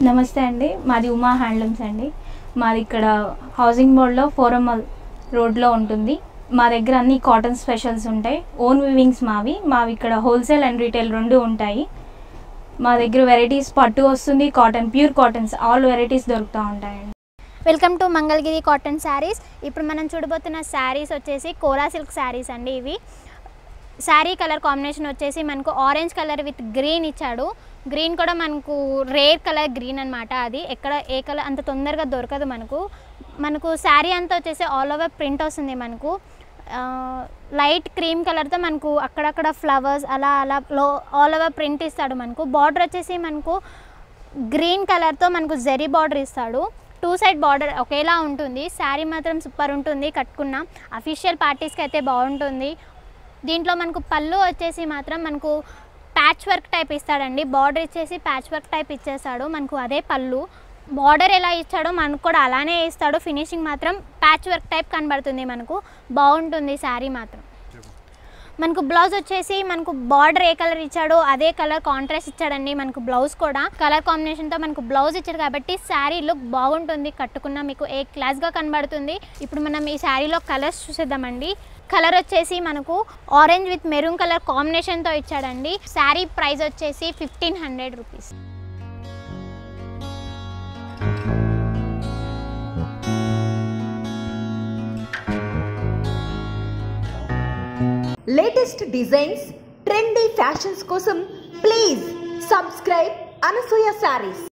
నమస్తే అండి మాది ఉమా హ్యాండ్లూమ్స్ అండి మాది ఇక్కడ హౌసింగ్ బోర్డ్లో ఫోరమల్ రోడ్లో ఉంటుంది మా దగ్గర అన్ని కాటన్ స్పెషల్స్ ఉంటాయి ఓన్ వివింగ్స్ మావి మావి ఇక్కడ హోల్సేల్ అండ్ రీటైల్ రెండు ఉంటాయి మా దగ్గర వెరైటీస్ పట్టు వస్తుంది cotton pure cottons all varieties దొరుకుతూ ఉంటాయండి welcome to Mangalagiri cotton saris ఇప్పుడు మనం చూడబోతున్న శారీస్ వచ్చేసి కోరా సిల్క్ శారీస్ అండి ఇవి శారీ కలర్ కాంబినేషన్ వచ్చేసి మనకు ఆరెంజ్ కలర్ విత్ గ్రీన్ ఇచ్చాడు గ్రీన్ కూడా మనకు రేర్ కలర్ గ్రీన్ అనమాట అది ఎక్కడ ఏ కలర్ అంత తొందరగా దొరకదు మనకు మనకు శారీ అంతా వచ్చేసి ఆల్ ఓవర్ ప్రింట్ వస్తుంది మనకు లైట్ క్రీమ్ కలర్తో మనకు అక్కడక్కడ ఫ్లవర్స్ అలా అలా లో ఆల్ ఓవర్ ప్రింట్ ఇస్తాడు మనకు బార్డర్ వచ్చేసి మనకు గ్రీన్ కలర్తో మనకు జెరీ బార్డర్ ఇస్తాడు టూ సైడ్ బార్డర్ ఒకేలా ఉంటుంది శారీ మాత్రం సూపర్ ఉంటుంది కట్టుకున్న అఫీషియల్ పార్టీస్కి అయితే బాగుంటుంది దీంట్లో మనకు పళ్ళు వచ్చేసి మాత్రం మనకు ప్యాచ్ వర్క్ టైప్ ఇస్తాడండి బార్డర్ ఇచ్చేసి ప్యాచ్ వర్క్ టైప్ ఇచ్చేస్తాడు మనకు అదే పళ్ళు బార్డర్ ఎలా ఇచ్చాడో మనకు కూడా అలానే ఇస్తాడు ఫినిషింగ్ మాత్రం ప్యాచ్ వర్క్ టైప్ కనబడుతుంది మనకు బాగుంటుంది శారీ మాత్రం మనకు బ్లౌజ్ వచ్చేసి మనకు బార్డర్ ఏ కలర్ ఇచ్చాడో అదే కలర్ కాంట్రాస్ట్ ఇచ్చాడండి మనకు బ్లౌజ్ కూడా కలర్ కాంబినేషన్తో మనకు బ్లౌజ్ ఇచ్చాడు కాబట్టి శారీ లుక్ బాగుంటుంది కట్టుకున్న మీకు ఏ క్లాస్గా కనబడుతుంది ఇప్పుడు మనం ఈ శారీలో కలర్స్ చూసేద్దామండి కలర్ వచ్చేసి మనకు ఆరెంజ్ విత్ మెరూన్ కలర్ కాంబినేషన్తో ఇచ్చాడండి శారీ ప్రైస్ వచ్చేసి fifteen hundred rupees latest designs trendy fashions కోసం ప్లీజ్ సబ్స్క్రైబ్ అనసూయ శారీస్